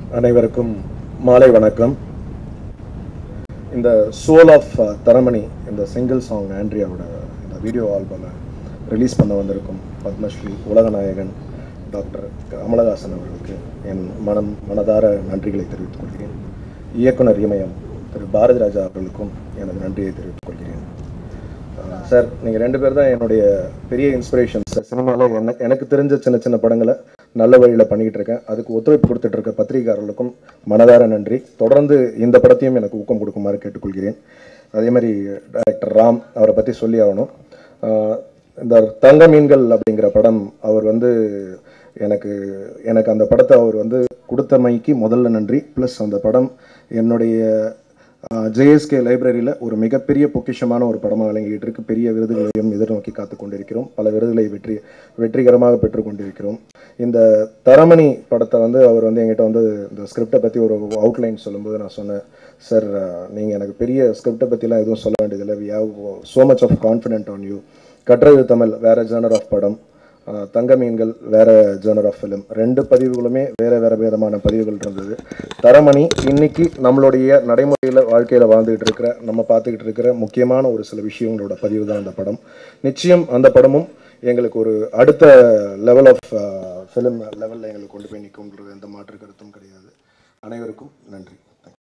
அனைவருக்கும் மாலை வணக்கம் இந்த சோல் ஆஃப் தரமணி இந்த சிங்கிள் சாங் ஆண்ட்ரியாவோட இந்த வீடியோ ஆல்பமை ரிலீஸ் பண்ண வந்திருக்கும் பத்மஸ்ரீ உலகநாயகன் டாக்டர் கமலஹாசன் அவர்களுக்கு என் மனம் மனதார நன்றிகளை தெரிவித்துக் கொள்கிறேன் இயக்குனர் இமயம் திரு பாரதி ராஜா அவர்களுக்கும் எனது நன்றியை தெரிவித்துக் கொள்கிறேன் அஹ் சார் நீங்கள் ரெண்டு பேர் தான் என்னுடைய பெரிய இன்ஸ்பிரேஷன் சார் சினிமாவில் எனக்கு எனக்கு தெரிஞ்ச சின்ன சின்ன படங்களை நல்ல வழியில் பண்ணிக்கிட்டு இருக்கேன் அதுக்கு ஒத்துழைப்பு கொடுத்துட்டு இருக்க பத்திரிகையாளர்களுக்கும் மனதார நன்றி தொடர்ந்து இந்த படத்தையும் எனக்கு ஊக்கம் கொடுக்குமாறு கேட்டுக்கொள்கிறேன் அதே மாதிரி டைரக்டர் ராம் அவரை பற்றி சொல்லி ஆகணும் அஹ் இந்த தங்க மீன்கள் அப்படிங்கிற படம் அவர் வந்து எனக்கு எனக்கு அந்த படத்தை அவர் வந்து கொடுத்தமைக்கு முதல்ல நன்றி ப்ளஸ் அந்த படம் என்னுடைய ஜேஎஸ்கே லைப்ரரியில் ஒரு மிகப்பெரிய பொக்கிஷமான ஒரு படமாக விளங்கிட்டு இருக்கு பெரிய விருதுகளையும் எதிர்நோக்கி காத்து கொண்டிருக்கிறோம் பல விருதுகளை வெற்றி வெற்றிகரமாக பெற்றுக்கொண்டிருக்கிறோம் இந்த தரமணி படத்தை வந்து அவர் வந்து என்கிட்ட வந்து இந்த ஸ்கிரிப்டை பற்றி ஒரு அவுட்லைன் சொல்லும்போது நான் சொன்னேன் சார் நீங்கள் எனக்கு பெரிய ஸ்கிரிப்டை பற்றிலாம் எதுவும் சொல்ல வேண்டியதில்லை we have so much of confident on you கற்றது தமிழ் வேற ஜேனர் ஆஃப் படம் ஆஹ் தங்க மீன்கள் வேற ஜேனர் ஆஃப் ஃபிலிம் ரெண்டு பதிவுகளுமே வேற வேற விதமான பதிவுகள் இருந்தது தரமணி இன்னைக்கு நம்மளுடைய நடைமுறையில் வாழ்க்கையில் வாழ்ந்துகிட்டு இருக்கிற நம்ம பார்த்துக்கிட்டு இருக்கிற முக்கியமான ஒரு சில விஷயங்களோட பதிவு தான் அந்த படம் நிச்சயம் அந்த படமும் எங்களுக்கு ஒரு அடுத்த லெவல் ஆஃப் ஃபிலிம் லெவலில் எங்களுக்கு கொண்டு போய் நிற்கும்ன்றது எந்த மாற்று கருத்தும் கிடையாது அனைவருக்கும் நன்றி